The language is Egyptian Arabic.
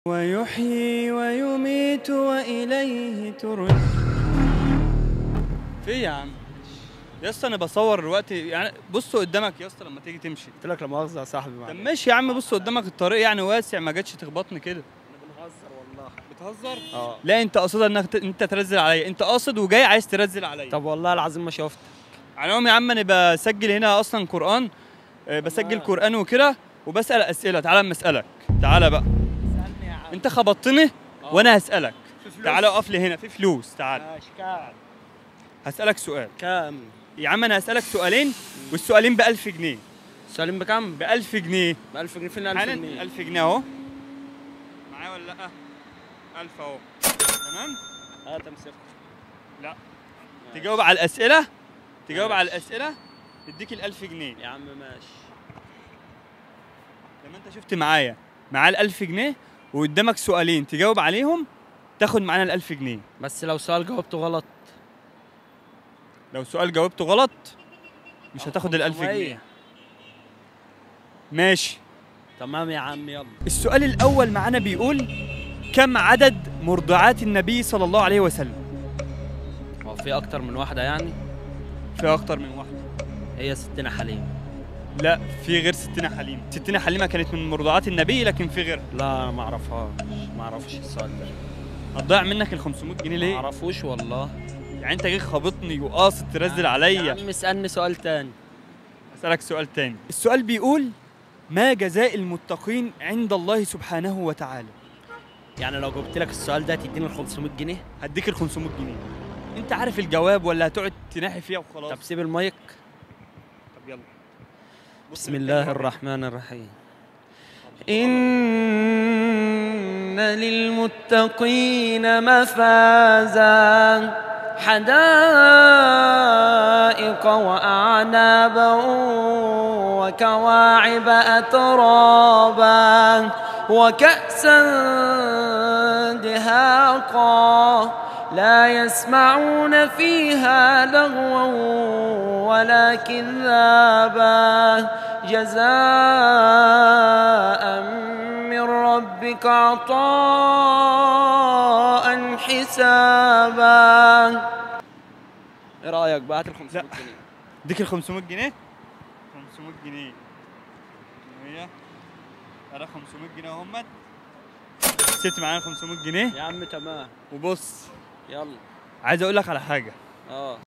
ويحيي ويميت وإليه ترجع في يا عم يا اسطى انا بصور دلوقتي يعني بصوا قدامك يا اسطى لما تيجي تمشي قلت لك لا مؤاخذه يا صاحبي طب معلش ماشي يا عم بص قدامك الطريق يعني واسع ما جاتش تخبطني كده بنهزر والله بتهزر اه لا انت قاصد انك ت... انت ترزل عليا انت قاصد وجاي عايز ترزل عليا طب والله العظيم ما شفت على العموم يا عم انا بسجل هنا اصلا قران آه، بسجل والله. قران وكده وبسال اسئله تعالى اما اسالك تعالى بقى اسالني يا عم انت خبطتني آه. وانا هسالك في فلوس. تعالى اقف لي هنا في فلوس تعالى ماشي كام هسالك سؤال كام يا عم انا هسالك سؤالين والسؤالين ب 1000 جنيه سالم بكام ب 1000 جنيه ب 1000 جنيه فين 1000 حالا جنيه 1000 جنيه اهو معايا ولا لا 1000 اهو تمام هات امسك لا تجاوب على الاسئله تجاوب ماشي. على الاسئله تديك ال 1000 جنيه يا عم ماشي لما انت شفت معايا معاه ال 1000 جنيه وقدامك سؤالين تجاوب عليهم تاخد معانا ال 1000 جنيه بس لو سؤال جاوبته غلط لو سؤال جاوبته غلط مش هتاخد ال 1000 500. جنيه ماشي تمام يا عم يلا السؤال الاول معانا بيقول كم عدد مرضعات النبي صلى الله عليه وسلم هو في اكتر من واحده يعني في اكتر من واحده هي ستنا حليم لا في غير ستنا حليمه ستنا حليمه كانت من مرضعات النبي لكن في غيرها لا انا ما اعرفهاش ما اعرفش السؤال ده هتضيع منك ال 500 جنيه ما ليه اعرفوش والله يعني انت جاي خابطني وقاصد ترزل يا عليا عم اسالني سؤال تاني اسالك سؤال تاني السؤال بيقول ما جزاء المتقين عند الله سبحانه وتعالى يعني لو جبت لك السؤال ده تديني ال 500 جنيه هديك ال 500 جنيه انت عارف الجواب ولا هتقعد تناحي فيها وخلاص طب سيب المايك طب يلا بسم الله الرحمن الرحيم إن للمتقين مفازا حدائق وأعنابا وكواعب أترابا وكأسا دهاقا لا يسمعون فيها لغوا ولا كذابا جزاء من ربك عطاء حسابا ايه رايك بقى هات ال 500 لا. جنيه اديك ال 500 جنيه 500 جنيه 100 انا 500 جنيه اهمت سبت معانا 500 جنيه يا عم تمام وبص يلا عايز اقول لك على حاجه اه